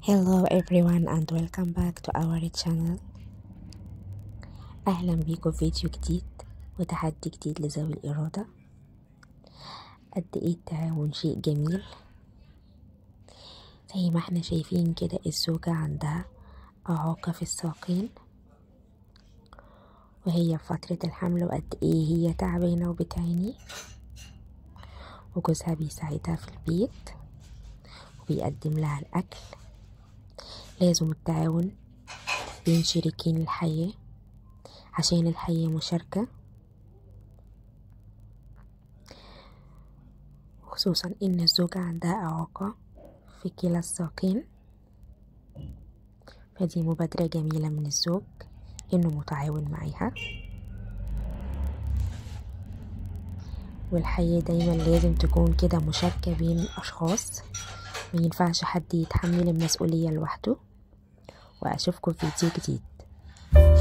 Hello everyone and welcome back to our channel أهلا بيكم في فيديو جديد وتحدي جديد لذوي الإرادة قد إيه التعاون شيء جميل زي ما احنا شايفين كده الزوجة عندها إعاقة في الساقين وهي في فترة الحمل وقد إيه هي تعبانة وبتعاني وجوزها بيساعدها في البيت وبيقدم لها الأكل لازم التعاون بين شريكين الحياة عشان الحياة مشاركة خصوصا إن الزوجة عندها إعاقة في كلا الساقين فدي مبادرة جميلة من الزوج إنه متعاون معاها والحياة دايما لازم تكون كده مشاركة بين الأشخاص مينفعش حد يتحمل المسؤولية لوحده وأشوفكم في فيديو جديد